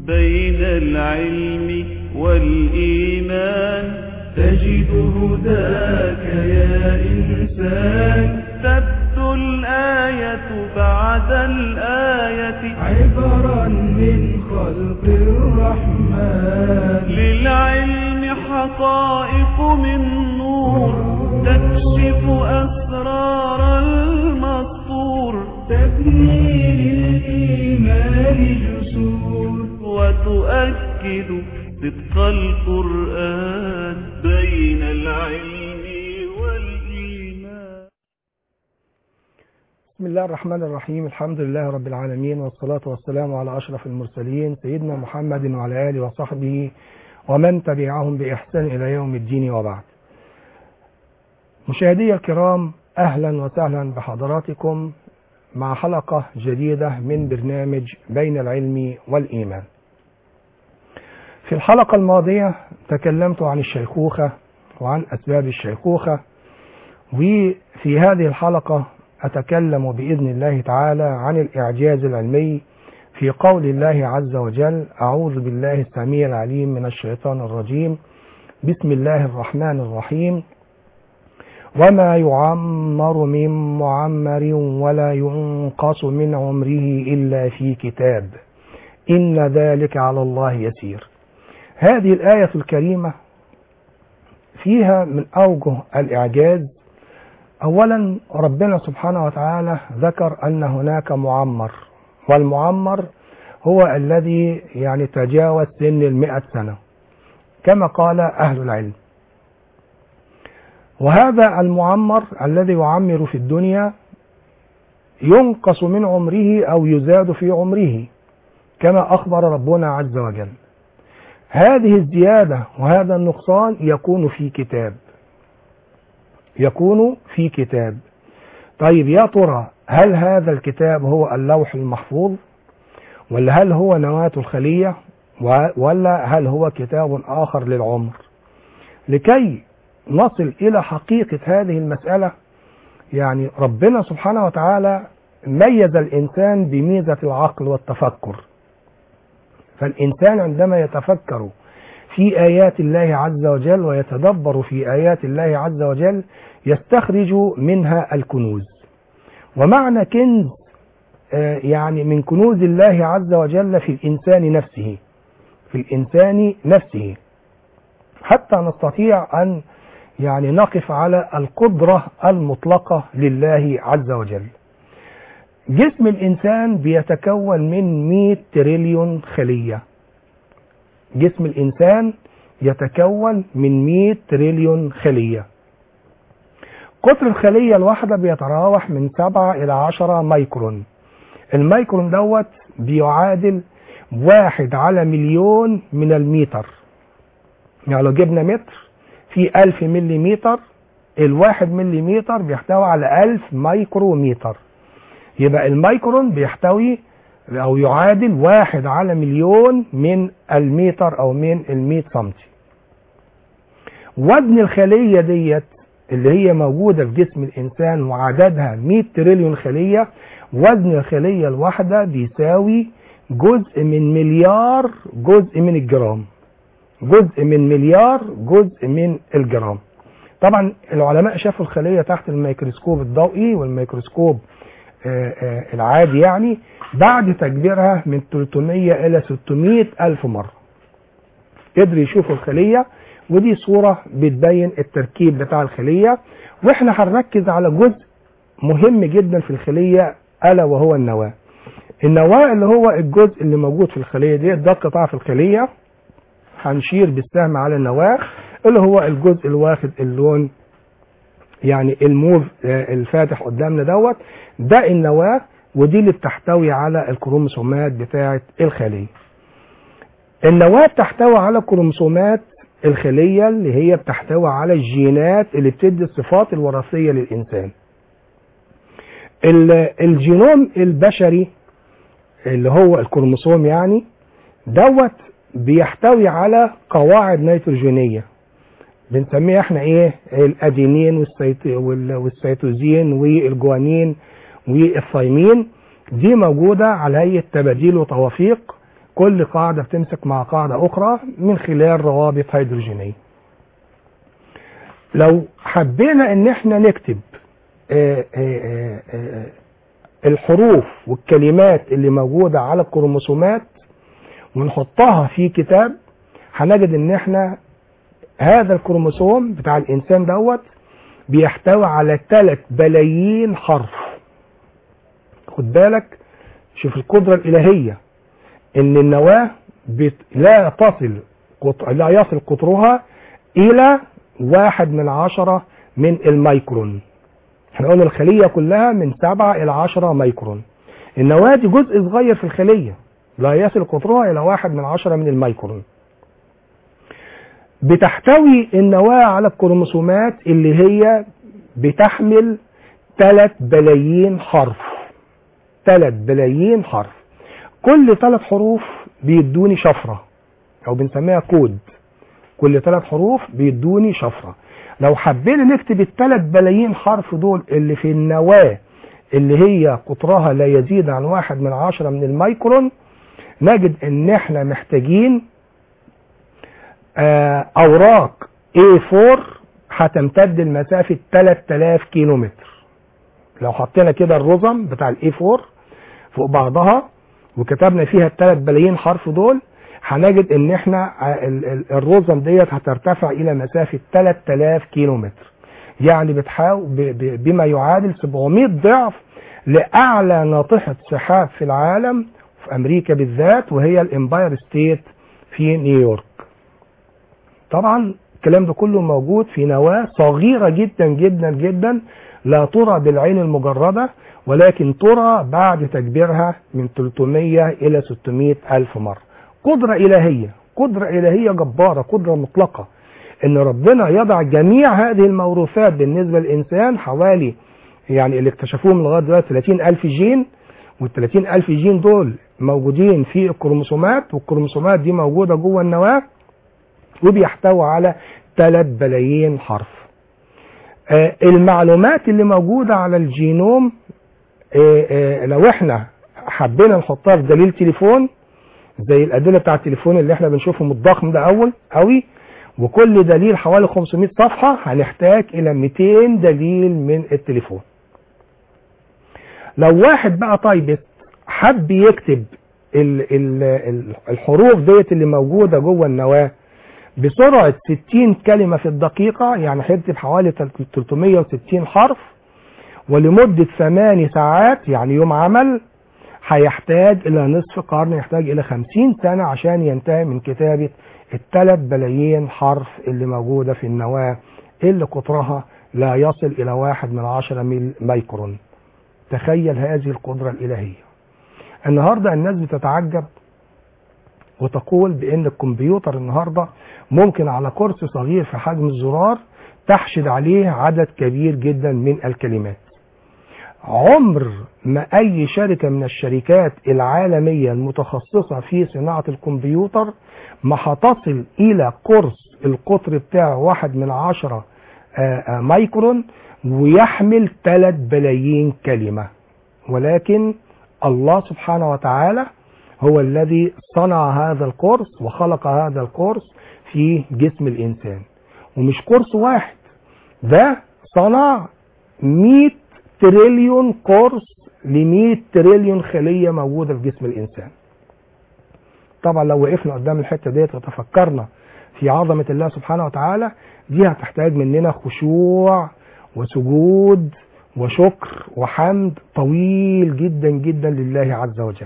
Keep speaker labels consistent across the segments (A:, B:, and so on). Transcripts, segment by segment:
A: بين العلم والإيمان
B: تجد هداك يا إنسان
A: تبدو الآية بعد الآية
B: عبرا من خلق الرحمن
A: للعلم حقائق من نور تكشف أسرار المسطور
B: تبني للإيمان جسور
A: وتؤكد صدق القرآن بين العلم والإيمان
C: بسم الله الرحمن الرحيم الحمد لله رب العالمين والصلاة والسلام على أشرف المرسلين سيدنا محمد وعلى آله وصحبه ومن تبعهم بإحسان إلى يوم الدين وبعد مشاهدي الكرام أهلا وسهلا بحضراتكم مع حلقة جديدة من برنامج بين العلم والإيمان في الحلقة الماضية تكلمت عن الشيخوخة وعن أسباب الشيخوخة وفي هذه الحلقة أتكلم بإذن الله تعالى عن الإعجاز العلمي في قول الله عز وجل أعوذ بالله السميع العليم من الشيطان الرجيم بسم الله الرحمن الرحيم وما يعمر من معمر ولا ينقص من عمره إلا في كتاب إن ذلك على الله يسير هذه الآية الكريمة فيها من أوجه الإعجاز أولا ربنا سبحانه وتعالى ذكر أن هناك معمر والمعمر هو الذي يعني تجاوز سن المئة سنة كما قال أهل العلم وهذا المعمر الذي يعمر في الدنيا ينقص من عمره أو يزاد في عمره كما أخبر ربنا عز وجل هذه الزيادة وهذا النقصان يكون في كتاب يكون في كتاب طيب يا ترى هل هذا الكتاب هو اللوح المحفوظ ولا هل هو نواة الخلية ولا هل هو كتاب آخر للعمر لكي نصل إلى حقيقة هذه المسألة يعني ربنا سبحانه وتعالى ميز الإنسان بميزة العقل والتفكر فالإنسان عندما يتفكر في آيات الله عز وجل ويتدبر في آيات الله عز وجل يستخرج منها الكنوز ومعنى كنز يعني من كنوز الله عز وجل في الإنسان نفسه في الإنسان نفسه حتى نستطيع أن يعني نقف على القدرة المطلقة لله عز وجل جسم الإنسان بيتكون من 100 تريليون خلية جسم الإنسان يتكون من 100 تريليون خلية قطر الخلية الواحدة بيتراوح من 7 إلى 10 مايكرون المايكرون دوت بيعادل واحد على مليون من المتر يعني لو جبنا متر في ألف مليمتر الواحد مليمتر بيحتوي على ألف مايكرومتر يبقى المايكرون بيحتوي أو يعادل واحد على مليون من المتر أو من المية سنتي وزن الخلية ديت اللي هي موجودة في جسم الإنسان وعددها 100 تريليون خلية وزن الخلية الواحدة بيساوي جزء من مليار جزء من الجرام جزء من مليار جزء من الجرام طبعا العلماء شافوا الخلية تحت الميكروسكوب الضوئي والميكروسكوب آآ آآ العادي يعني بعد تكبيرها من 300 إلى 600 ألف مرة قدر يشوفوا الخلية ودي صورة بتبين التركيب بتاع الخلية واحنا هنركز على جزء مهم جدا في الخلية ألا وهو النواة النواة اللي هو الجزء اللي موجود في الخلية دي ده قطاع في الخلية هنشير بالسهم على النواة اللي هو الجزء الواخد اللون يعني الموف الفاتح قدامنا دوت ده النواة ودي اللي بتحتوي على الكروموسومات بتاعة الخلية النواة بتحتوي على كروموسومات الخلية اللي هي بتحتوي على الجينات اللي بتدي الصفات الوراثية للإنسان الجينوم البشري اللي هو الكروموسوم يعني دوت بيحتوي على قواعد نيتروجينية بنسميها احنا ايه الادينين والسيت والسيتوزين والجوانين والثايمين دي موجودة على هيئة تباديل وتوافيق كل قاعدة بتمسك مع قاعدة أخرى من خلال روابط هيدروجينية لو حبينا ان احنا نكتب آه، آه، آه، الحروف والكلمات اللي موجودة على الكروموسومات ونحطها في كتاب هنجد ان احنا هذا الكروموسوم بتاع الانسان دوت بيحتوي على 3 بلايين حرف خد بالك شوف القدرة الإلهية إن النواة بت... لا تصل قط... لا يصل قطرها إلى واحد من عشرة من الميكرون احنا قلنا الخلية كلها من سبعة إلى عشرة ميكرون النواة دي جزء صغير في الخلية لا يصل قطرها إلى واحد من عشرة من الميكرون بتحتوي النواة على الكروموسومات اللي هي بتحمل 3 بلايين حرف 3 بلايين حرف كل ثلاث حروف بيدوني شفرة او بنسميها كود كل ثلاث حروف بيدوني شفرة لو حبينا نكتب الثلاث بلايين حرف دول اللي في النواة اللي هي قطرها لا يزيد عن واحد من عشرة من الميكرون نجد ان احنا محتاجين آه، اوراق A4 هتمتد لمسافة 3000 كيلو متر لو حطينا كده الرزم بتاع الاي 4 فوق بعضها وكتبنا فيها الثلاث بلايين حرف دول هنجد ان احنا ع- ال- ال- الرزم ديت هترتفع الى مسافة 3000 كيلو متر يعني بتحاول ب- ب- بما يعادل 700 ضعف لاعلى ناطحة سحاب في العالم في امريكا بالذات وهي الامباير ستيت في نيويورك طبعا الكلام ده كله موجود في نواة صغيرة جدا جدا جدا لا ترى بالعين المجردة ولكن ترى بعد تكبيرها من 300 إلى 600 ألف مرة قدرة إلهية قدرة إلهية جبارة قدرة مطلقة إن ربنا يضع جميع هذه الموروثات بالنسبة للإنسان حوالي يعني اللي اكتشفوهم لغاية دلوقتي 30 ألف جين وال 30 ألف جين دول موجودين في الكروموسومات والكروموسومات دي موجودة جوه النواة وبيحتوي على 3 بلايين حرف آه، المعلومات اللي موجودة على الجينوم آه، آه، لو احنا حبينا نحطها في دليل تليفون زي الأدلة بتاع التليفون اللي احنا بنشوفهم الضخم ده أول قوي وكل دليل حوالي 500 صفحة هنحتاج إلى 200 دليل من التليفون لو واحد بقى طيبت حب يكتب ال ال ال الحروف ديت اللي موجودة جوه النواة بسرعة 60 كلمة في الدقيقة يعني هيكتب حوالي 360 حرف ولمدة 8 ساعات يعني يوم عمل هيحتاج إلى نصف قرن يحتاج إلى 50 سنة عشان ينتهي من كتابة الثلاث بلايين حرف اللي موجودة في النواة اللي قطرها لا يصل إلى واحد من عشرة ميل ميكرون تخيل هذه القدرة الإلهية النهاردة الناس بتتعجب وتقول بأن الكمبيوتر النهاردة ممكن على كرسي صغير في حجم الزرار تحشد عليه عدد كبير جدا من الكلمات عمر ما أي شركة من الشركات العالمية المتخصصة في صناعة الكمبيوتر ما هتصل إلى قرص القطر بتاعه واحد من عشرة آه، آه، مايكرون ويحمل 3 بلايين كلمة ولكن الله سبحانه وتعالى هو الذي صنع هذا القرص وخلق هذا القرص في جسم الإنسان ومش قرص واحد ده صنع 100 تريليون قرص ل 100 تريليون خلية موجودة في جسم الإنسان طبعا لو وقفنا قدام الحتة ديت وتفكرنا في عظمة الله سبحانه وتعالى دي هتحتاج مننا خشوع وسجود وشكر وحمد طويل جدا جدا لله عز وجل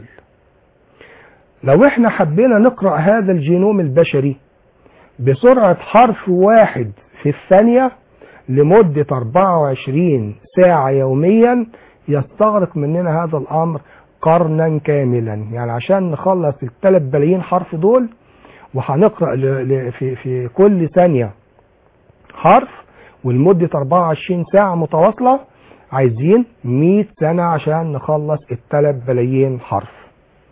C: لو احنا حبينا نقرأ هذا الجينوم البشري بسرعة حرف واحد في الثانية لمدة 24 ساعة يوميا يستغرق مننا هذا الأمر قرنا كاملا يعني عشان نخلص الثلاث بلايين حرف دول وهنقرأ ل- ل- في, في كل ثانية حرف ولمدة 24 ساعة متواصلة عايزين 100 سنة عشان نخلص الثلاث بلايين حرف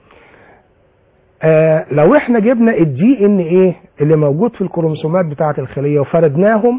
C: آه لو احنا جبنا الدي ان ايه اللي موجود في الكروموسومات بتاعة الخلية وفردناهم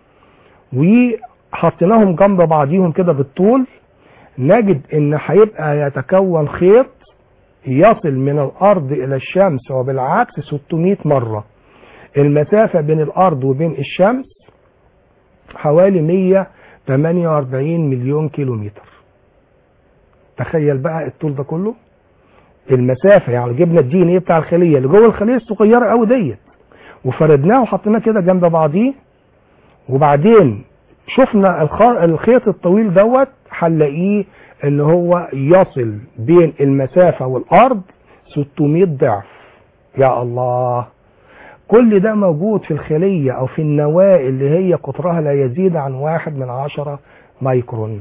C: وحطيناهم جنب بعضيهم كده بالطول نجد ان هيبقى يتكون خيط يصل من الأرض إلى الشمس وبالعكس 600 مرة المسافة بين الأرض وبين الشمس حوالي 148 مليون كيلومتر تخيل بقى الطول ده كله المسافة يعني جبنا الدي ان ايه بتاع الخلية اللي جوه الخلية الصغيرة قوي ديت وفردناه وحطيناه كده جنب بعضيه وبعدين شفنا الخ- الخيط الطويل دوت هنلاقيه ان هو يصل بين المسافة والارض 600 ضعف يا الله كل ده موجود في الخلية او في النواة اللي هي قطرها لا يزيد عن واحد من عشرة مايكرون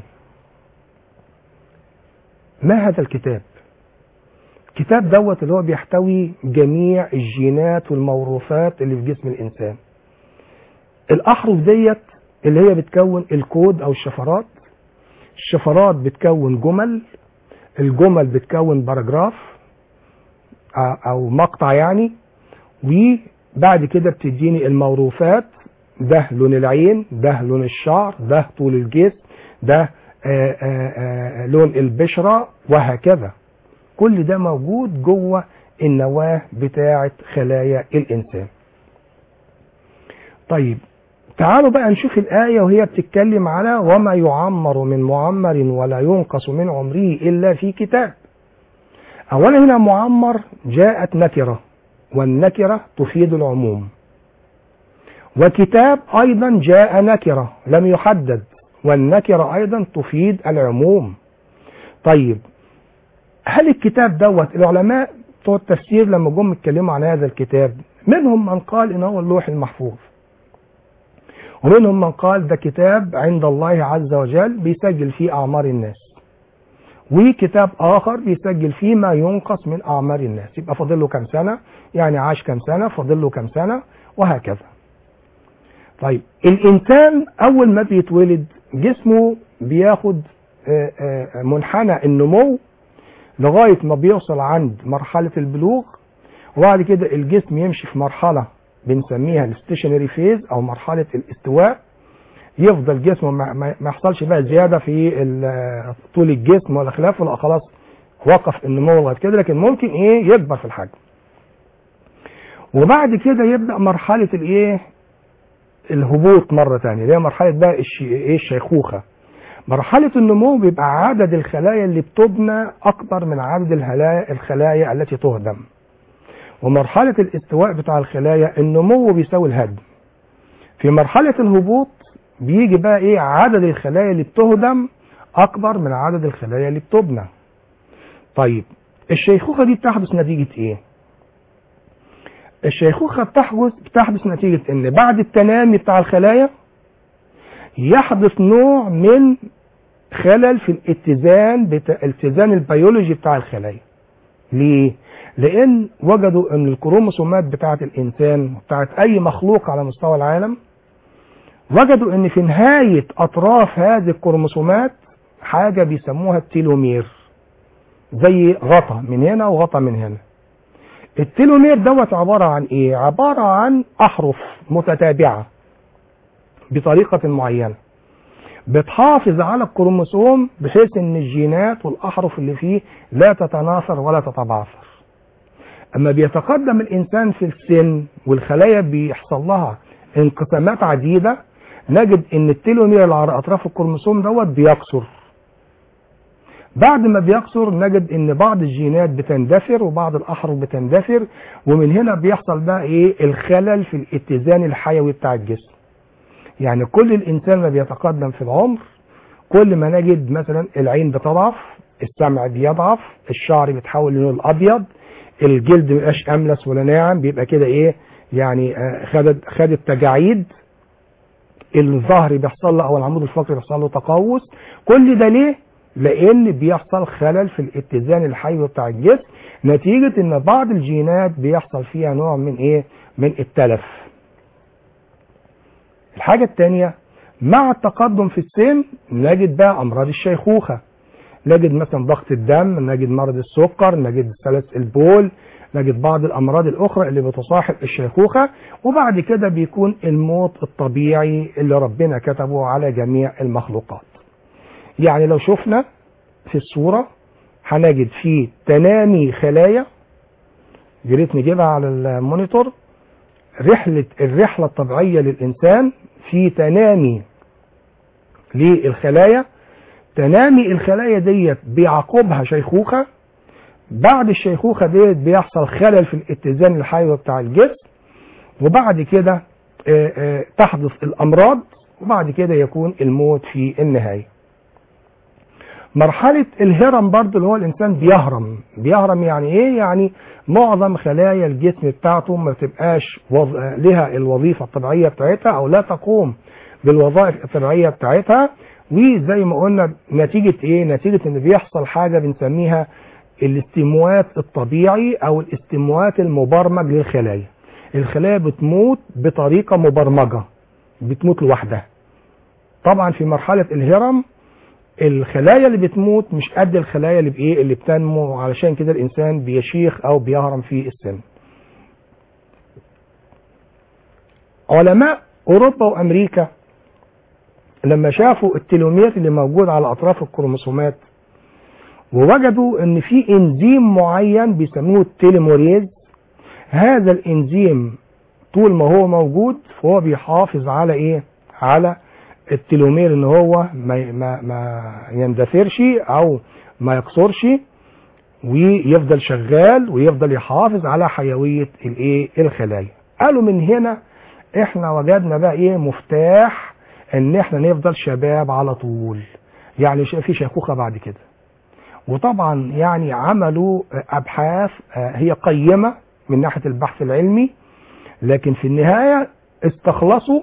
C: ما هذا الكتاب الكتاب دوت اللي هو بيحتوي جميع الجينات والموروثات اللي في جسم الانسان الاحرف ديت اللي هي بتكون الكود او الشفرات الشفرات بتكون جمل الجمل بتكون باراجراف آه، او مقطع يعني وبعد كده بتديني الموروثات ده لون العين ده لون الشعر ده طول الجسم ده آه، آه، آه، لون البشرة وهكذا كل ده موجود جوه النواة بتاعة خلايا الإنسان طيب تعالوا بقى نشوف الآية وهي بتتكلم على وما يعمر من معمر ولا ينقص من عمره إلا في كتاب أولا هنا معمر جاءت نكرة والنكرة تفيد العموم وكتاب أيضا جاء نكرة لم يحدد والنكرة أيضا تفيد العموم طيب هل الكتاب دوت العلماء بتوع التفسير لما جم اتكلموا عن هذا الكتاب منهم من قال ان هو اللوح المحفوظ ومنهم من قال ده كتاب عند الله عز وجل بيسجل فيه اعمار الناس وكتاب اخر بيسجل فيه ما ينقص من اعمار الناس يبقى فاضل له كام سنه يعني عاش كام سنه فاضل له كام سنه وهكذا طيب الانسان اول ما بيتولد جسمه بياخد آه، آه، منحنى النمو لغايه ما بيوصل عند مرحله البلوغ وبعد كده الجسم يمشي في مرحله بنسميها الستيشنري فيز او مرحله الاستواء يفضل جسمه ما, ما ما يحصلش بقى زياده في ال- طول الجسم ولا خلافه لا خلاص وقف النمو لغايه كده لكن ممكن ايه يكبر في الحجم وبعد كده يبدا مرحله الايه الهبوط مره ثانيه اللي هي مرحله بقى الش- ايه الشيخوخه مرحلة النمو بيبقى عدد الخلايا اللي بتبنى أكبر من عدد الخلايا, الخلايا التي تهدم ومرحلة الاستواء بتاع الخلايا النمو بيساوي الهدم في مرحلة الهبوط بيجي بقى ايه عدد الخلايا اللي بتهدم أكبر من عدد الخلايا اللي بتبنى طيب الشيخوخة دي بتحدث نتيجة ايه الشيخوخة بتحدث بتحدث نتيجة ان بعد التنامي بتاع الخلايا يحدث نوع من خلل في الاتزان بتاع الاتزان البيولوجي بتاع الخلايا ليه لان وجدوا ان الكروموسومات بتاعه الانسان بتاعه اي مخلوق على مستوى العالم وجدوا ان في نهايه اطراف هذه الكروموسومات حاجه بيسموها التيلومير زي غطا من هنا وغطا من هنا التيلومير دوت عباره عن ايه عباره عن احرف متتابعه بطريقة معينة بتحافظ على الكروموسوم بحيث ان الجينات والاحرف اللي فيه لا تتناثر ولا تتبعثر اما بيتقدم الانسان في السن والخلايا بيحصل لها انقسامات عديدة نجد ان التيلومير اللي على اطراف الكروموسوم دوت بيقصر بعد ما بيقصر نجد ان بعض الجينات بتندثر وبعض الاحرف بتندثر ومن هنا بيحصل بقى ايه الخلل في الاتزان الحيوي بتاع الجسم يعني كل الانسان ما بيتقدم في العمر كل ما نجد مثلا العين بتضعف السمع بيضعف الشعر بيتحول للون الابيض الجلد مبقاش املس ولا ناعم بيبقى كده ايه يعني آه، خدت خدت تجاعيد الظهر بيحصل له او العمود الفقري بيحصل له تقوس كل ده ليه لان بيحصل خلل في الاتزان الحيوي بتاع الجسم نتيجه ان بعض الجينات بيحصل فيها نوع من ايه من التلف الحاجة التانية مع التقدم في السن نجد بقى أمراض الشيخوخة نجد مثلا ضغط الدم نجد مرض السكر نجد سلس البول نجد بعض الأمراض الأخرى اللي بتصاحب الشيخوخة وبعد كده بيكون الموت الطبيعي اللي ربنا كتبه على جميع المخلوقات يعني لو شفنا في الصورة هنجد فيه تنامي خلايا يا ريت نجيبها على المونيتور رحلة الرحلة الطبيعية للإنسان في تنامي للخلايا تنامي الخلايا ديت بيعقبها شيخوخة بعد الشيخوخة ديت بيحصل خلل في الاتزان الحيوي بتاع الجسم وبعد كده آه، آه، تحدث الأمراض وبعد كده يكون الموت في النهاية مرحلة الهرم برضو اللي هو الإنسان بيهرم بيهرم يعني إيه؟ يعني معظم خلايا الجسم بتاعته ما بتبقاش وظ... لها الوظيفة الطبيعية بتاعتها أو لا تقوم بالوظائف الطبيعية بتاعتها وزي ما قلنا نتيجة إيه؟ نتيجة إن بيحصل حاجة بنسميها الاستموات الطبيعي أو الاستموات المبرمج للخلايا الخلايا بتموت بطريقة مبرمجة بتموت لوحدها طبعا في مرحلة الهرم الخلايا اللي بتموت مش قد الخلايا اللي بايه اللي بتنمو علشان كده الانسان بيشيخ او بيهرم في السن علماء اوروبا وامريكا لما شافوا التلومير اللي موجود على اطراف الكروموسومات ووجدوا ان في انزيم معين بيسموه التيليموريز هذا الانزيم طول ما هو موجود فهو بيحافظ على ايه على التلومير ان هو ما, ما, ما يندثرش او ما يقصرش ويفضل شغال ويفضل يحافظ على حيوية الايه الخلايا قالوا من هنا احنا وجدنا بقى ايه مفتاح ان احنا نفضل شباب على طول يعني ش- في شيخوخة بعد كده وطبعا يعني عملوا ابحاث آه، هي قيمة من ناحية البحث العلمي لكن في النهاية استخلصوا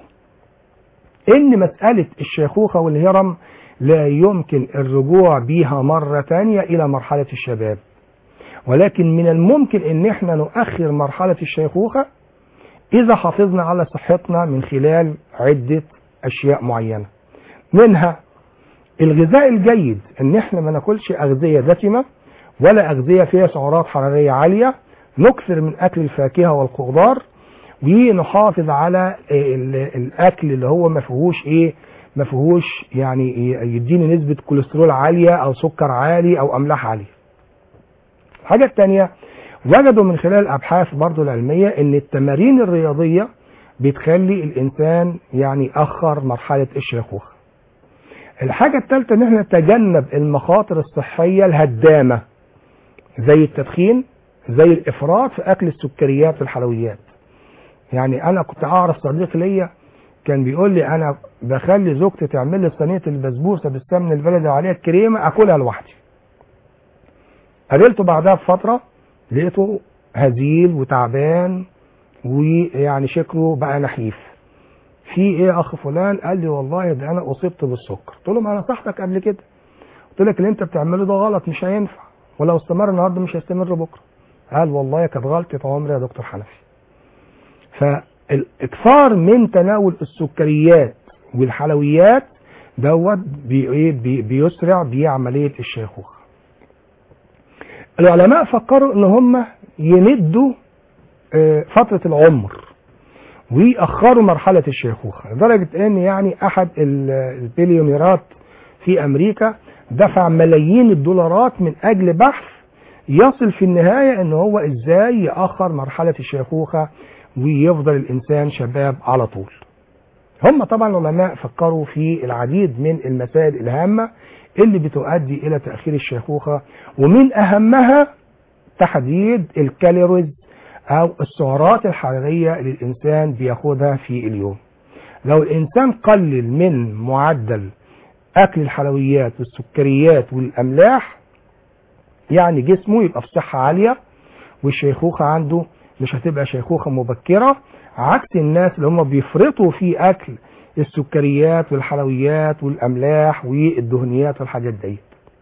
C: ان مسألة الشيخوخة والهرم لا يمكن الرجوع بيها مرة تانية الى مرحلة الشباب ولكن من الممكن ان احنا نؤخر مرحلة الشيخوخة اذا حافظنا على صحتنا من خلال عدة اشياء معينة منها الغذاء الجيد ان احنا ما ناكلش اغذية دسمة ولا اغذية فيها سعرات حرارية عالية نكثر من اكل الفاكهة والخضار ونحافظ على ال- الاكل اللي هو ما فيهوش ايه ما فيهوش يعني يديني نسبة كوليسترول عالية او سكر عالي او املاح عالية الحاجة التانية وجدوا من خلال الابحاث برضو العلمية ان التمارين الرياضية بتخلي الانسان يعني اخر مرحلة الشيخوخة الحاجة الثالثة ان احنا نتجنب المخاطر الصحية الهدامة زي التدخين زي الافراط في اكل السكريات والحلويات يعني انا كنت اعرف صديق ليا كان بيقول لي انا بخلي زوجتي تعمل لي صينيه البسبوسه بالسمن البلدي وعليها الكريمه اكلها لوحدي قابلته بعدها بفتره لقيته هزيل وتعبان ويعني شكله بقى نحيف في ايه يا اخ فلان قال لي والله ده انا اصبت بالسكر قلت له ما انا نصحتك قبل كده قلت لك اللي انت بتعمله ده غلط مش هينفع ولو استمر النهارده مش هيستمر بكره قال والله كانت غلطه عمري يا دكتور حنفي فالاكثار من تناول السكريات والحلويات دوت بي إيه بي بيسرع بعمليه الشيخوخه العلماء فكروا ان هم يمدوا آه، فتره العمر ويأخروا مرحلة الشيخوخة لدرجة ان يعني احد ال- البليونيرات في امريكا دفع ملايين الدولارات من اجل بحث يصل في النهاية ان هو ازاي يأخر مرحلة الشيخوخة ويفضل الانسان شباب على طول هم طبعا العلماء فكروا في العديد من المسائل الهامة اللي بتؤدي الى تأخير الشيخوخة ومن اهمها تحديد الكالوريز او السعرات الحرارية اللي الانسان بياخدها في اليوم لو الانسان قلل من معدل اكل الحلويات والسكريات والاملاح يعني جسمه يبقى في صحة عالية والشيخوخة عنده مش هتبقى شيخوخة مبكرة عكس الناس اللي هم بيفرطوا في اكل السكريات والحلويات والاملاح والدهنيات والحاجات دي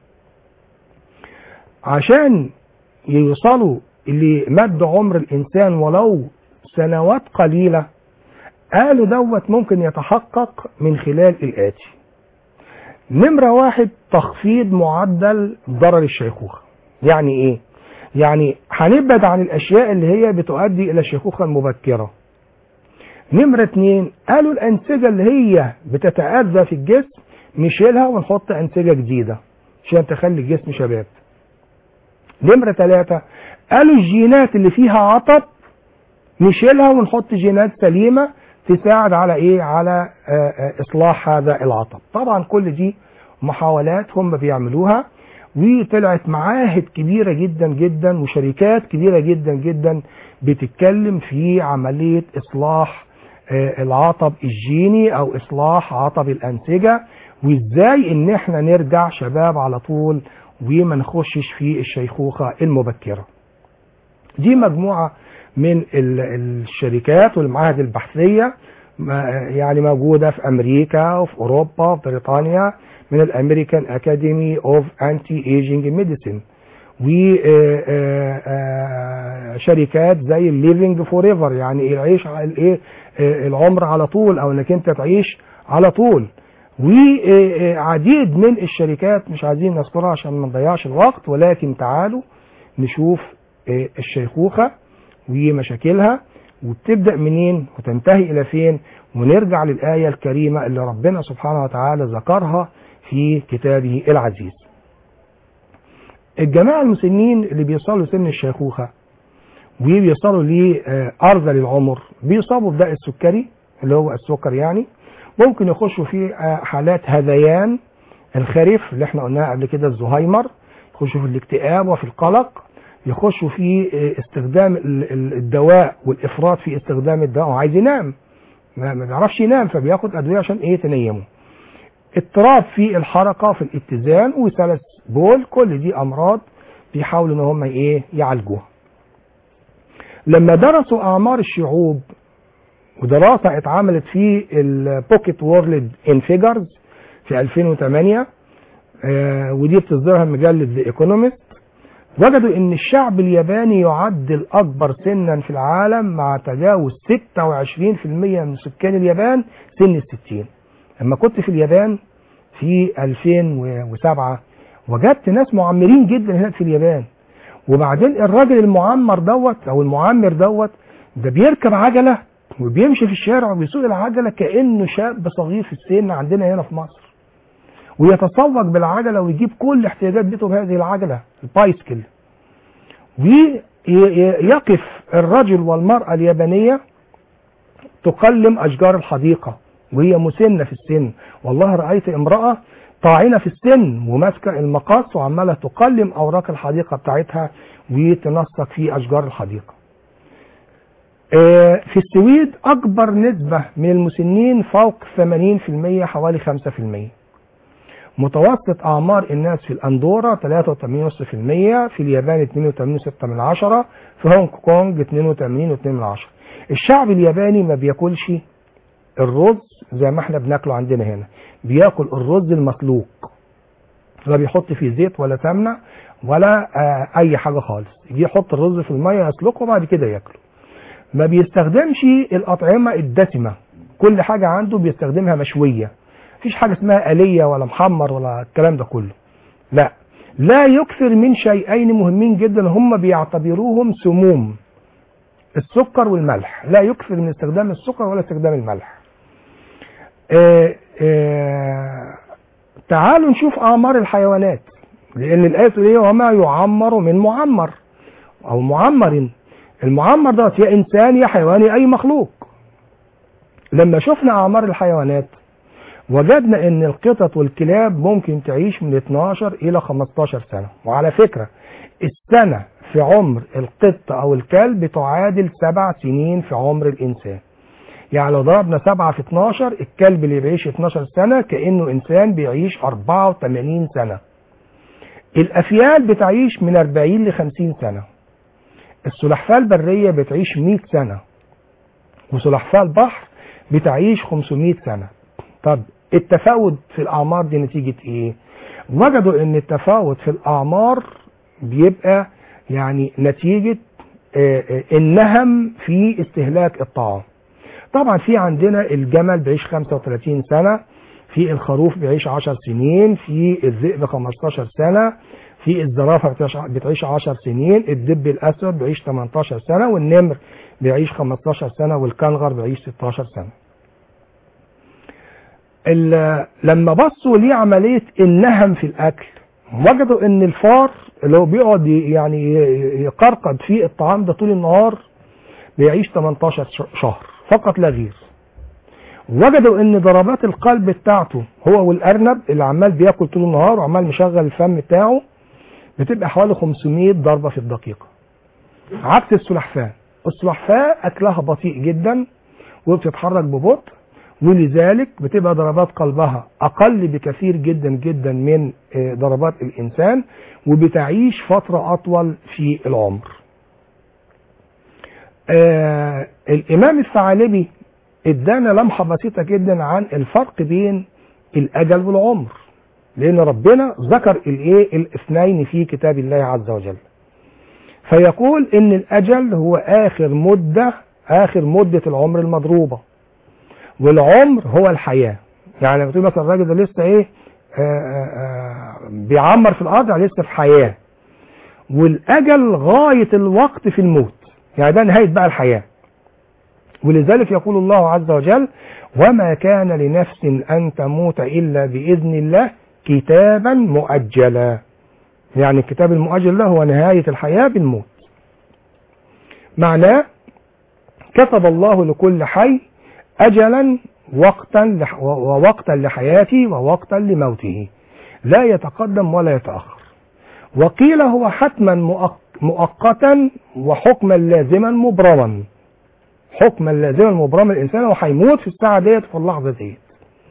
C: عشان يوصلوا لمد عمر الانسان ولو سنوات قليلة قالوا دوت ممكن يتحقق من خلال الاتي نمرة واحد تخفيض معدل ضرر الشيخوخة يعني ايه يعني هنبعد عن الاشياء اللي هي بتؤدي الى الشيخوخة المبكرة نمرة اتنين قالوا الانسجة اللي هي بتتأذى في الجسم نشيلها ونحط انسجة جديدة عشان تخلي الجسم شباب نمرة ثلاثة قالوا الجينات اللي فيها عطب نشيلها ونحط جينات سليمة تساعد على ايه على آه، آه، اصلاح هذا العطب طبعا كل دي محاولات هم بيعملوها وطلعت معاهد كبيرة جدا جدا وشركات كبيرة جدا جدا بتتكلم في عملية اصلاح آه، العطب الجيني او اصلاح عطب الانسجة وازاي ان احنا نرجع شباب على طول وما نخشش في الشيخوخة المبكرة دي مجموعة من ال- الشركات والمعاهد البحثية ما- يعني موجودة في أمريكا وفي أوروبا وفي بريطانيا من الأمريكان أكاديمي أوف أنتي ايجينج ميديسين وشركات زي الليفنج فور ايفر يعني العيش على الايه آه، العمر على طول او انك انت تعيش على طول وعديد من الشركات مش عايزين نذكرها عشان ما نضيعش الوقت ولكن تعالوا نشوف آه، الشيخوخة ومشاكلها وبتبدأ منين وتنتهي إلى فين ونرجع للآية الكريمة اللي ربنا سبحانه وتعالى ذكرها في كتابه العزيز الجماعة المسنين اللي بيوصلوا سن الشيخوخة وبيوصلوا لأرذل العمر بيصابوا بداء السكري اللي هو السكر يعني ممكن يخشوا في آه، حالات هذيان الخرف اللي احنا قلناها قبل كده الزهايمر يخشوا في الاكتئاب وفي القلق يخشوا في آه، استخدام ال- ال- الدواء والافراط في استخدام الدواء هو عايز ينام ما ما بيعرفش ينام فبياخد ادويه عشان ايه تنيمه اضطراب في الحركه في الاتزان وسلس بول كل دي امراض بيحاولوا ان هم ايه يعالجوها لما درسوا اعمار الشعوب ودراسه اتعملت في البوكيت وورلد ان فيجرز في 2008 آه، ودي بتصدرها مجله ذا ايكونومست وجدوا ان الشعب الياباني يعد الاكبر سنا في العالم مع تجاوز 26% من سكان اليابان سن الستين لما كنت في اليابان في 2007 وجدت ناس معمرين جدا هناك في اليابان وبعدين الراجل المعمر دوت او المعمر دوت ده بيركب عجله وبيمشي في الشارع وبيسوق العجله كانه شاب صغير في السن عندنا هنا في مصر ويتسوق بالعجله ويجيب كل احتياجات بيته بهذه العجله البايسكل ويقف الرجل والمراه اليابانيه تقلم اشجار الحديقه وهي مسنه في السن والله رايت امراه طاعنه في السن وماسكه المقص وعماله تقلم اوراق الحديقه بتاعتها وتنسق في اشجار الحديقه. آه، في السويد اكبر نسبه من المسنين فوق 80% حوالي 5%. متوسط اعمار الناس في الاندورا 83.5% في اليابان 82.6 في هونج كونج 82.2 الشعب الياباني ما بياكلش الرز زي ما احنا بناكله عندنا هنا بياكل الرز المسلوق لا بيحط فيه زيت ولا سمنه ولا آه اي حاجه خالص يجي يحط الرز في الميه يسلقه وبعد كده ياكله ما بيستخدمش الاطعمه الدسمه كل حاجه عنده بيستخدمها مشويه مفيش حاجه اسمها آلية ولا محمر ولا الكلام ده كله لا لا يكثر من شيئين مهمين جدا هم بيعتبروهم سموم السكر والملح لا يكثر من استخدام السكر ولا استخدام الملح آه آه تعالوا نشوف اعمار الحيوانات لان الايه تقول ايه وما يعمر من معمر او معمر المعمر ده يا انسان يا حيوان يا اي مخلوق لما شفنا اعمار الحيوانات وجدنا ان القطط والكلاب ممكن تعيش من 12 الى 15 سنه وعلى فكره السنه في عمر القط او الكلب تعادل سبع سنين في عمر الانسان يعني لو ضربنا 7 في 12 الكلب اللي بيعيش 12 سنة كأنه إنسان بيعيش 84 سنة الأفيال بتعيش من 40 ل 50 سنة السلحفاة البرية بتعيش 100 سنة وسلحفاة البحر بتعيش 500 سنة طب التفاوت في الأعمار دي نتيجة إيه؟ وجدوا إن التفاوت في الأعمار بيبقى يعني نتيجة آه، آه، النهم في استهلاك الطعام طبعا في عندنا الجمل بيعيش 35 سنة في الخروف بيعيش 10 سنين في الذئب 15 سنة في الزرافة بتعيش- بتعيش 10 سنين الدب الأسود بيعيش 18 سنة والنمر بيعيش 15 سنة والكنغر بيعيش 16 سنة ال- لما بصوا لعملية النهم في الأكل وجدوا ان الفار اللي هو بيقعد ي- يعني ي- يقرقد في الطعام ده طول النهار بيعيش 18 ش- شهر فقط لا غير وجدوا ان ضربات القلب بتاعته هو والارنب اللي عمال بياكل طول النهار وعمال مشغل الفم بتاعه بتبقى حوالي 500 ضربة في الدقيقة عكس السلحفاة السلحفاة اكلها بطيء جدا وبتتحرك ببطء ولذلك بتبقى ضربات قلبها اقل بكثير جدا جدا من آه، ضربات الانسان وبتعيش فترة اطول في العمر آه الامام الثعالبي ادانا لمحة بسيطة جدا عن الفرق بين الاجل والعمر لان ربنا ذكر الايه الاثنين في كتاب الله عز وجل فيقول ان الاجل هو اخر مدة اخر مدة العمر المضروبة والعمر هو الحياة يعني لما تقول مثلا الراجل ده لسه ايه آه آه آه بيعمر في الارض يعني لسه في حياة والاجل غاية الوقت في الموت يعني ده نهاية بقى الحياة ولذلك يقول الله عز وجل وما كان لنفس ان تموت الا باذن الله كتابا مؤجلا يعني الكتاب المؤجل ده هو نهاية الحياة بالموت معناه كتب الله لكل حي أجلا وقتا لح ووقتا لحياته ووقتا لموته لا يتقدم ولا يتأخر وقيل هو حتما مؤق- مؤقتا وحكما لازما مبرما حكما لازما مبرما الإنسان هو هيموت في الساعة ديت في اللحظة ديت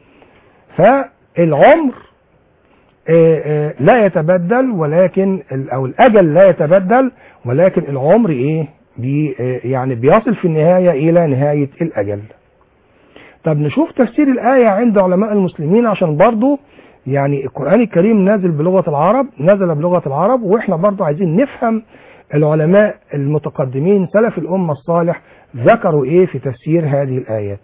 C: فالعمر آه، آه، لا يتبدل ولكن ال- او الاجل لا يتبدل ولكن العمر ايه بي آه، يعني بيصل في النهايه الى نهايه الاجل طب نشوف تفسير الايه عند علماء المسلمين عشان برضو يعني القران الكريم نازل بلغه العرب نزل بلغه العرب واحنا برضو عايزين نفهم العلماء المتقدمين سلف الامه الصالح ذكروا ايه في تفسير هذه الايات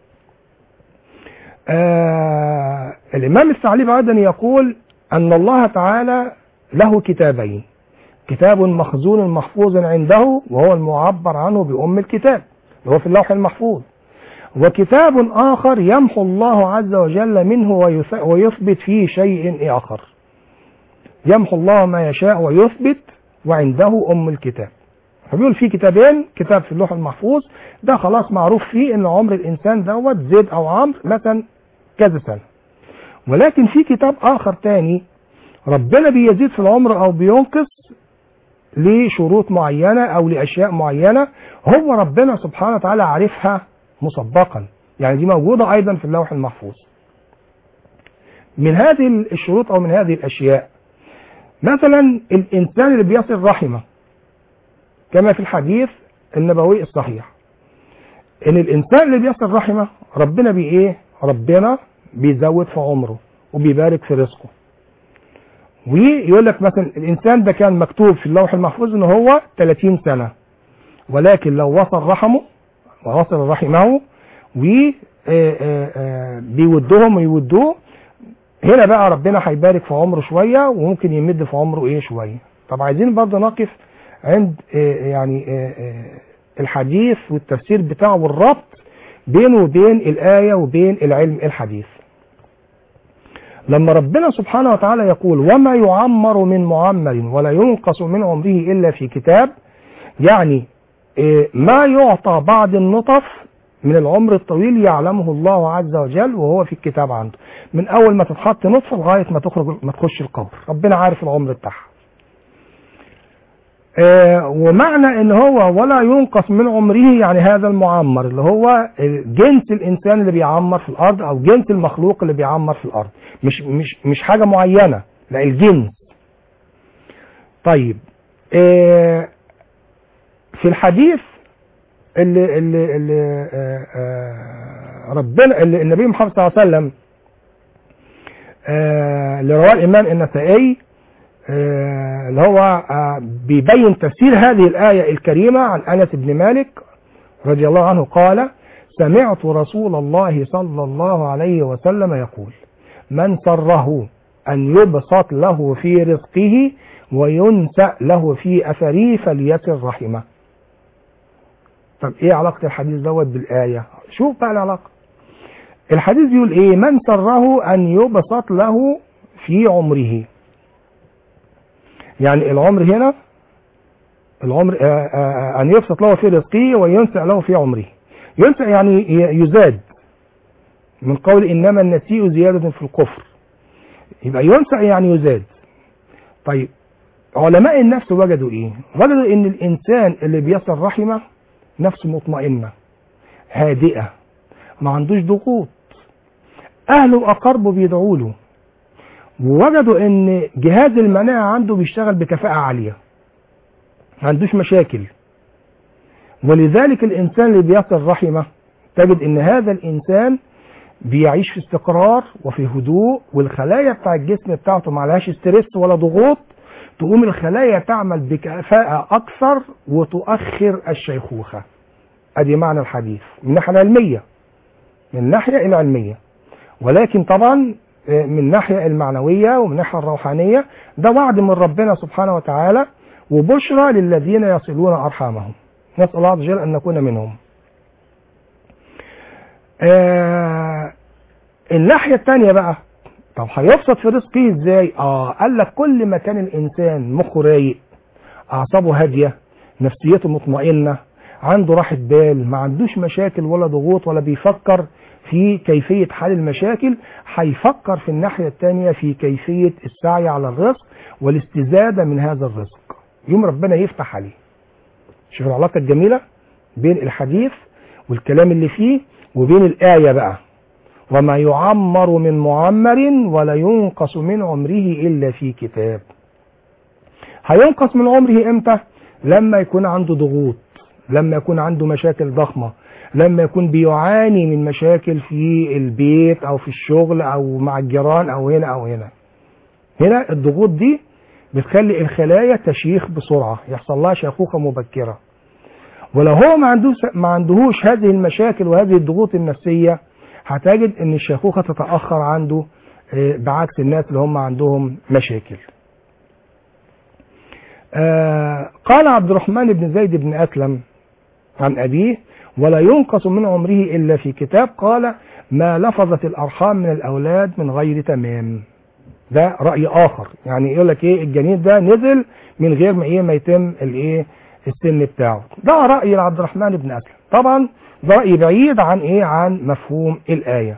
C: آه الإمام الثعلبي أيضا يقول أن الله تعالى له كتابين كتاب مخزون محفوظ عنده وهو المعبر عنه بأم الكتاب اللي هو في اللوح المحفوظ وكتاب آخر يمحو الله عز وجل منه ويث- ويثبت فيه شيء آخر يمحو الله ما يشاء ويثبت وعنده أم الكتاب فبيقول في كتابين كتاب في اللوح المحفوظ ده خلاص معروف فيه ان عمر الانسان دوت زيد او عمرو مثلا كذا سنه ولكن في كتاب اخر تاني ربنا بيزيد في العمر او بينقص لشروط معينه او لاشياء معينه هو ربنا سبحانه وتعالى عارفها مسبقا يعني دي موجوده ايضا في اللوح المحفوظ من هذه الشروط او من هذه الاشياء مثلا الانسان اللي بيصل رحمه كما في الحديث النبوي الصحيح ان الانسان اللي بيصل رحمه ربنا بي ايه ربنا بيزود في عمره وبيبارك في رزقه ويقول لك مثلا الانسان ده كان مكتوب في اللوح المحفوظ ان هو 30 سنه ولكن لو وصل رحمه ووصل رحمه و آه، آه، آه، بيودهم ويودوه هنا بقى ربنا هيبارك في عمره شويه وممكن يمد في عمره ايه شويه طب عايزين برضه نقف عند آه، يعني آه، آه، الحديث والتفسير بتاعه والربط بينه وبين الآية وبين العلم الحديث لما ربنا سبحانه وتعالى يقول وما يعمر من معمر ولا ينقص من عمره إلا في كتاب يعني آه، ما يعطى بعد النطف من العمر الطويل يعلمه الله عز وجل وهو في الكتاب عنده من أول ما تتحط نطفة لغاية ما تخرج ما تخش القبر ربنا عارف العمر بتاعها آه، ومعنى ان هو ولا ينقص من عمره يعني هذا المعمر اللي هو جنس الانسان اللي بيعمر في الارض او جنس المخلوق اللي بيعمر في الارض مش مش مش حاجه معينه لا الجنس طيب آه، في الحديث اللي اللي اللي آه، آه، ربنا اللي النبي محمد صلى الله عليه وسلم آه، اللي رواه الامام النسائي آه، اللي هو آه، بيبين تفسير هذه الآية الكريمة عن أنس بن مالك رضي الله عنه قال سمعت رسول الله صلى الله عليه وسلم يقول من سره أن يبسط له في رزقه وينسأ له في أثره فليسر رحمه طب ايه علاقة الحديث دوت بالآية شوف بقى العلاقة الحديث بيقول ايه من سره أن يبسط له في عمره يعني العمر هنا العمر آه، آه، آه، أن يبسط له في رزقه وينسع له في عمره ينسع يعني ي- يزاد من قول إنما النسيء زيادة في الكفر يبقى ينسع يعني يزاد طيب علماء النفس وجدوا ايه وجدوا ان الانسان اللي بيصل رحمه نفسه مطمئنه هادئه ما عندوش ضغوط اهله واقاربه بيدعوا له ووجدوا ان جهاز المناعه عنده بيشتغل بكفاءه عاليه ما عندوش مشاكل ولذلك الانسان اللي بيصل رحمه تجد ان هذا الانسان بيعيش في استقرار وفي هدوء والخلايا بتاع الجسم بتاعته ما عليهاش ستريس ولا ضغوط تقوم الخلايا تعمل بكفاءة أكثر وتؤخر الشيخوخة أدي معنى الحديث من الناحية العلمية من الناحية العلمية ولكن طبعا آه، من الناحية المعنوية ومن الناحية الروحانية ده وعد من ربنا سبحانه وتعالى وبشرى للذين يصلون أرحامهم نسأل الله عز وجل أن نكون منهم آه الناحية التانية بقى طب هيبسط في رزقه ازاي؟ اه قال لك كل ما كان الانسان مخه رايق اعصابه هاديه نفسيته مطمئنه عنده راحه بال ما عندوش مشاكل ولا ضغوط ولا بيفكر في كيفيه حل المشاكل هيفكر في الناحيه الثانيه في كيفيه السعي على الرزق والاستزاده من هذا الرزق يوم ربنا يفتح عليه شوف العلاقه الجميله بين الحديث والكلام اللي فيه وبين الايه بقى وما يعمر من معمر ولا ينقص من عمره إلا في كتاب هينقص من عمره امتى لما يكون عنده ضغوط لما يكون عنده مشاكل ضخمة لما يكون بيعاني من مشاكل في البيت او في الشغل او مع الجيران او هنا او هنا هنا الضغوط دي بتخلي الخلايا تشيخ بسرعة يحصل لها شيخوخة مبكرة ولو هو ما عندوش ما عندهوش هذه المشاكل وهذه الضغوط النفسيه هتجد ان الشيخوخه تتاخر عنده آه، بعكس الناس اللي هم عندهم مشاكل. آه، قال عبد الرحمن بن زيد بن اسلم عن ابيه ولا ينقص من عمره الا في كتاب قال ما لفظت الارحام من الاولاد من غير تمام. ده راي اخر يعني يقول لك ايه الجنين ده نزل من غير ما ايه ما يتم الايه السن بتاعه. ده راي عبد الرحمن بن اسلم. طبعا ده رأي بعيد عن ايه عن مفهوم الآية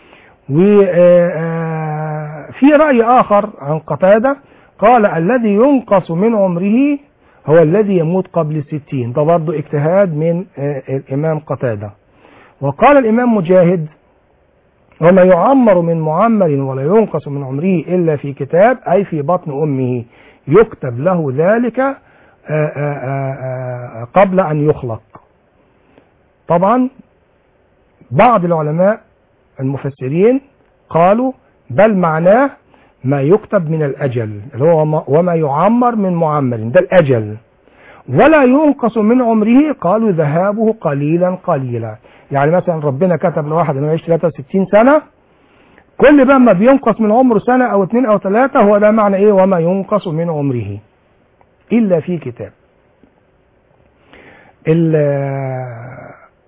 C: وفي رأي آخر عن قتادة قال الذي ينقص من عمره هو الذي يموت قبل الستين ده برضه اجتهاد من آه، الإمام قتادة وقال الإمام مجاهد وما يعمر من معمر ولا ينقص من عمره إلا في كتاب أي في بطن أمه يكتب له ذلك آه، آه، آه، آه، قبل أن يخلق طبعا بعض العلماء المفسرين قالوا بل معناه ما يكتب من الأجل اللي هو وما- وما يعمر من معمر ده الأجل ولا ينقص من عمره قالوا ذهابه قليلا قليلا يعني مثلا ربنا كتب لواحد انه يعيش 63 سنة كل بقى ما بينقص من عمره سنة او اتنين او ثلاثة هو ده معنى ايه وما ينقص من عمره الا في كتاب ال-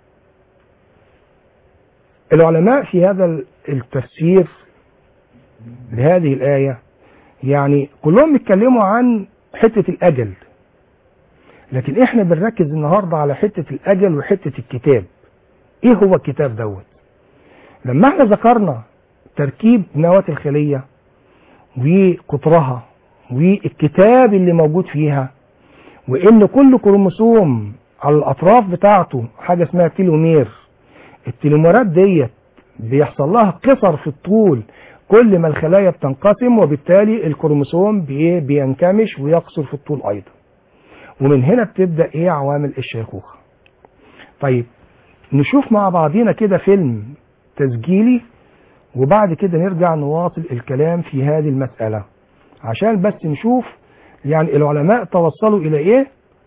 C: العلماء في هذا التفسير لهذه الآية يعني كلهم بيتكلموا عن حتة الأجل لكن احنا بنركز النهاردة على حتة الأجل وحتة الكتاب ايه هو الكتاب دوت لما احنا ذكرنا تركيب نواة الخلية وقطرها والكتاب اللي موجود فيها وان كل كروموسوم على الاطراف بتاعته حاجة اسمها تيلومير التليمرات ديت بيحصل لها قصر في الطول كل ما الخلايا بتنقسم وبالتالي الكروموسوم بي- بينكمش ويقصر في الطول ايضا ومن هنا بتبدا ايه عوامل الشيخوخه طيب نشوف مع بعضينا كده فيلم تسجيلي وبعد كده نرجع نواصل الكلام في هذه المسألة عشان بس نشوف يعني العلماء توصلوا إلى إيه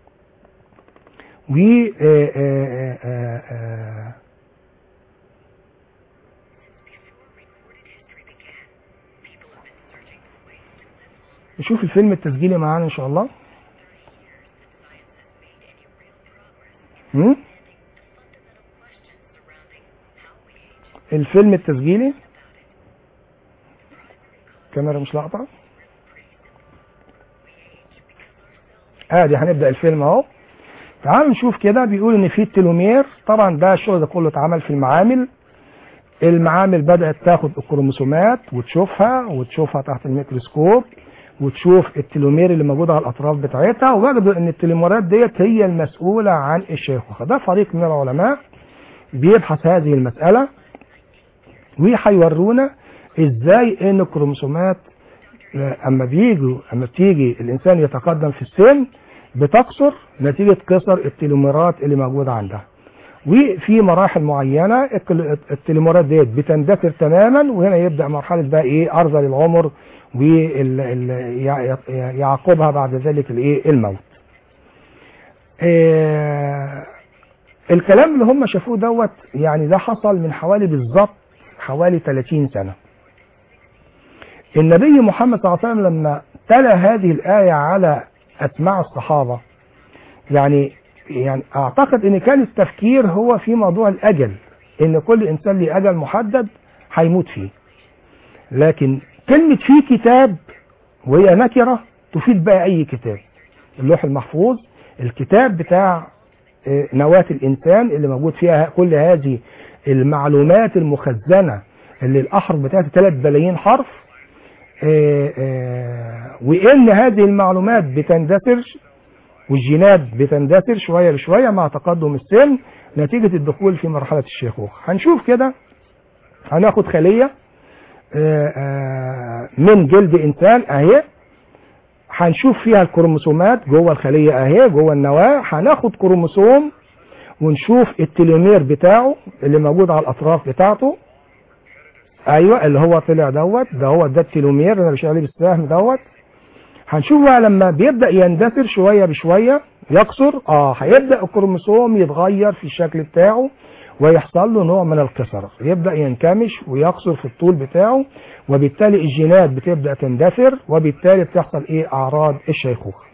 C: و آه، آه، آه، آه، نشوف الفيلم التسجيلي معانا إن شاء الله هم؟ الفيلم التسجيلي كاميرا مش لاقطة ادي هنبدا الفيلم اهو تعالوا نشوف كده بيقول ان في التلومير طبعا ده الشغل ده كله اتعمل في المعامل المعامل بدات تاخد الكروموسومات وتشوفها وتشوفها تحت الميكروسكوب وتشوف التلومير اللي موجود على الاطراف بتاعتها ووجدوا ان التلوميرات ديت هي المسؤوله عن الشيخوخه ده فريق من العلماء بيبحث هذه المساله وهيورونا ازاي ان الكروموسومات آه، اما بيجوا اما بتيجي الانسان يتقدم في السن بتقصر نتيجه قصر التلوميرات اللي موجوده عندها وفي مراحل معينه الكل- التلوميرات ديت بتندثر تماما وهنا يبدا مرحله بقى ايه ارذل العمر ويعقبها بعد ذلك الايه الموت آه، الكلام اللي هم شافوه دوت يعني ده حصل من حوالي بالظبط حوالي 30 سنه النبي محمد صلى الله عليه وسلم لما تلا هذه الآية على أسماع الصحابة يعني يعني أعتقد إن كان التفكير هو في موضوع الأجل إن كل إنسان له أجل محدد هيموت فيه لكن كلمة في كتاب وهي نكرة تفيد بقى أي كتاب اللوح المحفوظ الكتاب بتاع آه، نواة الإنسان اللي موجود فيها كل هذه المعلومات المخزنة اللي الأحرف بتاعتها 3 بلايين حرف آه، آه، وان هذه المعلومات بتندثر والجينات بتندثر شويه بشويه مع تقدم السن نتيجه الدخول في مرحله الشيخوخه هنشوف كده هناخد خليه آه، آه، من جلد انسان اهي هنشوف فيها الكروموسومات جوه الخليه اهي جوه النواه هناخد كروموسوم ونشوف التلومير بتاعه اللي موجود على الاطراف بتاعته ايوه اللي هو طلع دوت ده هو ده التلومير اللي انا بشير عليه بالسهم دوت هنشوف بقى لما بيبدا يندثر شويه بشويه يقصر اه هيبدا الكروموسوم يتغير في الشكل بتاعه ويحصل له نوع من القصر يبدا ينكمش ويقصر في الطول بتاعه وبالتالي الجينات بتبدا تندثر وبالتالي بتحصل ايه اعراض الشيخوخه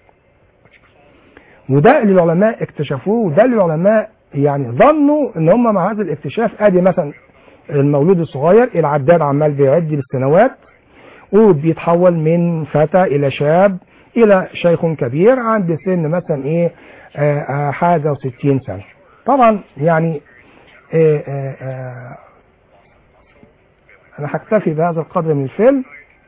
C: وده اللي العلماء اكتشفوه وده اللي العلماء يعني ظنوا ان هم مع هذا الاكتشاف ادي مثلا المولود الصغير العداد عمال بيعد بالسنوات وبيتحول من فتى الى شاب الى شيخ كبير عند سن مثلا ايه آه، آه، حاجه وستين سنه طبعا يعني آه، آه، آه، انا هكتفي بهذا القدر من الفيلم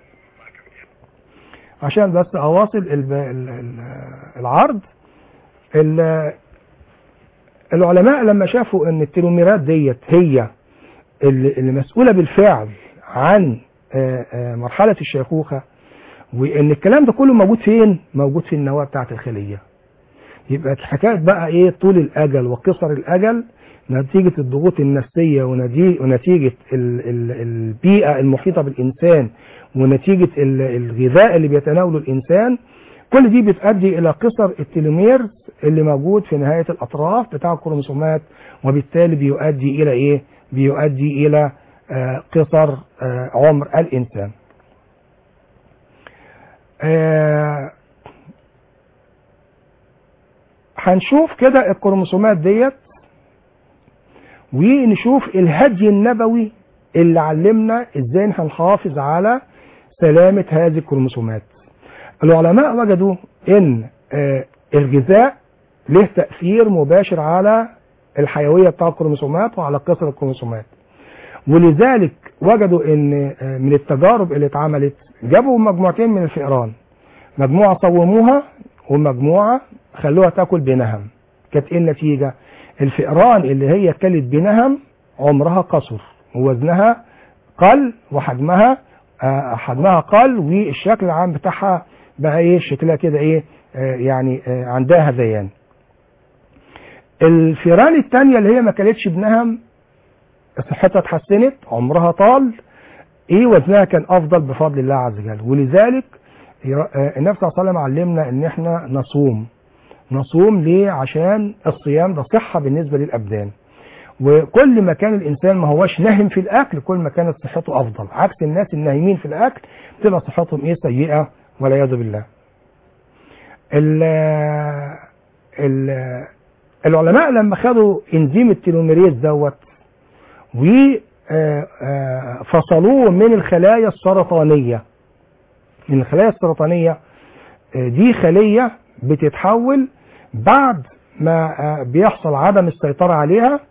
C: عشان بس اواصل الب- ال- ال- العرض ال- العلماء لما شافوا ان التلوميرات ديت هي اللي اللي مسؤوله بالفعل عن آه، آه، مرحله الشيخوخه وان الكلام ده كله موجود فين؟ موجود في النواه بتاعه الخليه. يبقى حكايه بقى ايه طول الاجل وقصر الاجل نتيجه الضغوط النفسيه ونتيجه, ونتيجة ال- ال- البيئه المحيطه بالانسان ونتيجه ال- الغذاء اللي بيتناوله الانسان كل دي بتؤدي الى قصر التلومير اللي موجود في نهايه الاطراف بتاع الكروموسومات وبالتالي بيؤدي الى ايه؟ بيؤدي الى آه، قصر آه، عمر الانسان. آه، هنشوف كده الكروموسومات ديت ونشوف الهدي النبوي اللي علمنا ازاي هنحافظ على سلامة هذه الكروموسومات العلماء وجدوا ان آه، الغذاء له تأثير مباشر على الحيوية بتاع الكروموسومات وعلى قصر الكروموسومات ولذلك وجدوا ان آه، من التجارب اللي اتعملت جابوا مجموعتين من الفئران مجموعة صوموها ومجموعة خلوها تاكل بنهم كانت ايه النتيجة الفئران اللي هي كلت بنهم عمرها قصر ووزنها قل وحجمها آه، حجمها قل والشكل العام بتاعها بقى ايه شكلها كده ايه آه، يعني آه، عندها هذيان الفئران التانية اللي هي ما كلتش بنهم صحتها اتحسنت عمرها طال ايه وزنها كان افضل بفضل الله عز وجل ولذلك ير- آه، النبي صلى الله عليه وسلم علمنا ان احنا نصوم نصوم ليه عشان الصيام ده صحة بالنسبة للأبدان وكل ما كان الإنسان ما هوش ناهم في الأكل كل ما كانت صحته أفضل عكس الناس النايمين في الأكل بتبقى صحتهم إيه سيئة والعياذ بالله ال ال العلماء لما خدوا انزيم التلوميريز دوت وفصلوه من الخلايا السرطانية من الخلايا السرطانية آه، دي خلية بتتحول بعد ما آه، بيحصل عدم السيطرة عليها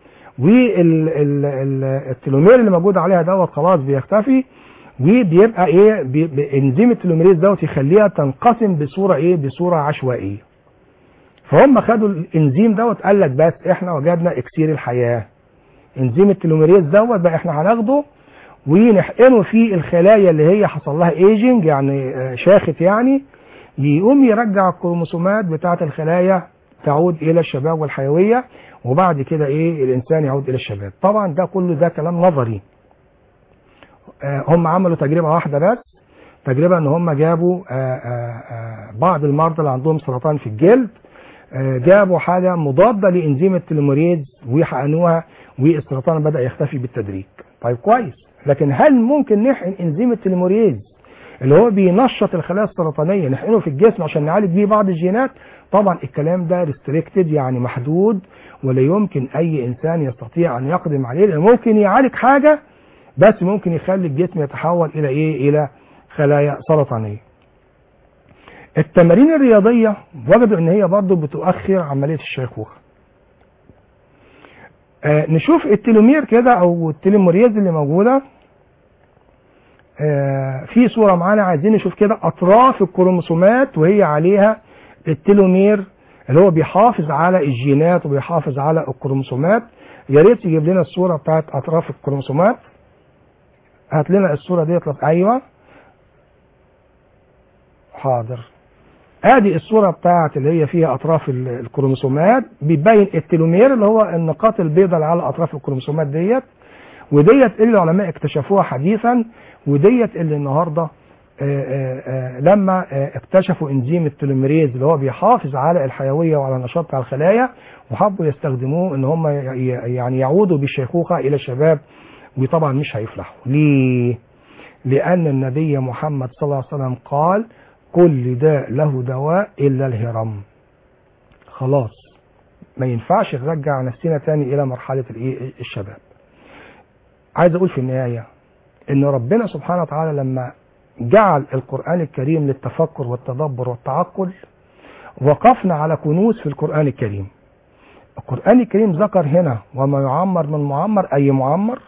C: والتلومير اللي موجود عليها دوت خلاص بيختفي وبيبقى ايه بي- بي- انزيم التلوميريز دوت يخليها تنقسم بصوره ايه بصوره عشوائيه فهم خدوا الانزيم دوت قال لك بس احنا وجدنا اكسير الحياه انزيم التلوميريز دوت بقى احنا هناخده ونحقنه في الخلايا اللي هي حصل لها ايجنج يعني آه، شاخت يعني يقوم يرجع الكروموسومات بتاعه الخلايا تعود الى الشباب والحيويه وبعد كده ايه الانسان يعود الى الشباب طبعا ده كله ده كلام نظري آه، هم عملوا تجربه واحده بس تجربه ان هم جابوا آه، آه، آه، بعض المرضى اللي عندهم سرطان في الجلد آه، جابوا حاجه مضاده لانزيم التلوميريز وحقنوها والسرطان بدا يختفي بالتدريج طيب كويس لكن هل ممكن نحقن انزيم التلوميريز اللي هو بينشط الخلايا السرطانيه نحقنه في الجسم عشان نعالج بيه بعض الجينات طبعا الكلام ده ريستريكتد يعني محدود ولا يمكن اي انسان يستطيع ان يقدم عليه لانه ممكن يعالج حاجه بس ممكن يخلي الجسم يتحول الى ايه الى خلايا سرطانيه التمارين الرياضيه وجدوا ان هي برضه بتؤخر عمليه الشيخوخه آه نشوف التلومير كده او التلوميريز اللي موجوده آه في صوره معانا عايزين نشوف كده اطراف الكروموسومات وهي عليها التلومير اللي هو بيحافظ على الجينات وبيحافظ على الكروموسومات يا ريت يجيب لنا الصوره بتاعت اطراف الكروموسومات هات لنا الصوره ديت لط- ايوه حاضر ادي الصوره بتاعت اللي هي فيها اطراف ال- الكروموسومات بيبين التلومير اللي هو النقاط البيضاء اللي على اطراف الكروموسومات ديت وديت اللي العلماء اكتشفوها حديثا وديت اللي النهارده آه، آه، آه، لما آه، اكتشفوا انزيم التلوميريز اللي هو بيحافظ على الحيويه وعلى النشاط بتاع الخلايا وحبوا يستخدموه ان هم ي- ي- يعني يعودوا بالشيخوخه الى الشباب وطبعا مش هيفلحوا ليه؟ لأن النبي محمد صلى الله عليه وسلم قال كل داء له دواء إلا الهرم خلاص ما ينفعش نرجع نفسنا تاني إلى مرحلة الإيه؟ الشباب عايز أقول في النهاية إن ربنا سبحانه وتعالى لما جعل القرآن الكريم للتفكر والتدبر والتعقل وقفنا على كنوز في القرآن الكريم القرآن الكريم ذكر هنا وما يعمر من معمر أي معمر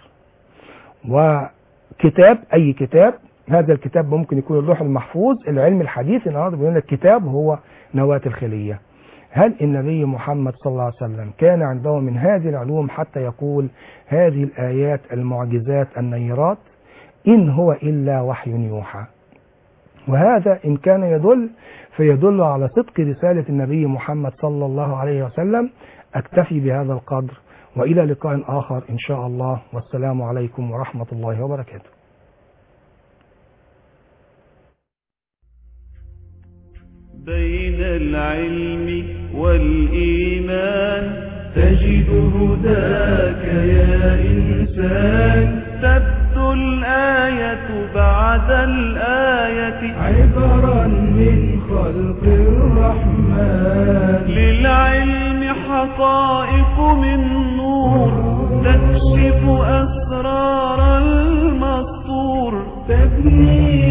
C: وكتاب أي كتاب هذا الكتاب ممكن يكون اللوح المحفوظ العلم الحديث النهارده بيقول لك كتاب هو نواة الخلية هل النبي محمد صلى الله عليه وسلم كان عنده من هذه العلوم حتى يقول هذه الآيات المعجزات النيرات إن هو إلا وحي يوحى وهذا إن كان يدل فيدل على صدق رسالة النبي محمد صلى الله عليه وسلم أكتفي بهذا القدر وإلى لقاء آخر إن شاء الله والسلام عليكم ورحمة الله وبركاته
A: بين العلم والإيمان
B: تجد هداك يا إنسان
A: تبدو الآية بعد الآية
B: عبرا من خلق الرحمن
A: للعلم حقائق من نور تكشف أسرار المسطور
B: تبني